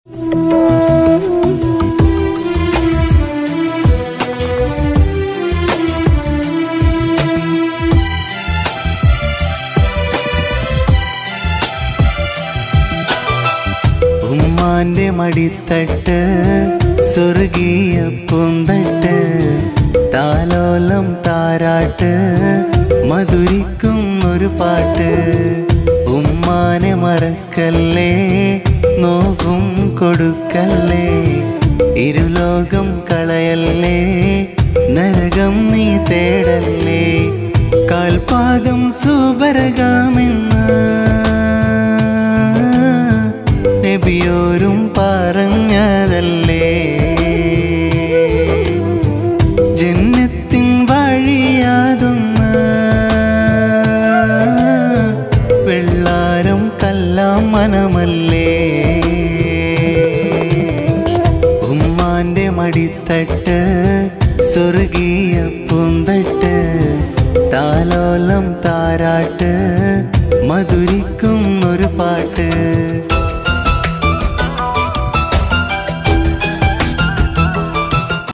ഉമ്മാന്റെ മടിത്തട്ട് സ്വർഗീയ പൂന്തട്ട് താലോലം താരാട്ട് മധുരിക്കും ഒരു പാട്ട് ഉമ്മാനെ മറക്കല്ലേ നോവും കൊടുക്കല്ലേ ഇരുലോകം കളയല്ലേ നരകം നീ തേടല്ലേ കാൽപാദം സുബരകാമെന്ന് നബിയോരും പറഞ്ഞതല്ലേ ജന്നത്തിൻ വഴിയാതൊന്ന് വെള്ളാരം കല്ലാം മനമല്ലേ ഉമ്മാന്റെ മടിത്തട്ട് സ്വർഗീയ പൂന്തട്ട് താലോലം താരാട്ട് മധുരിക്കും ഒരു പാട്ട്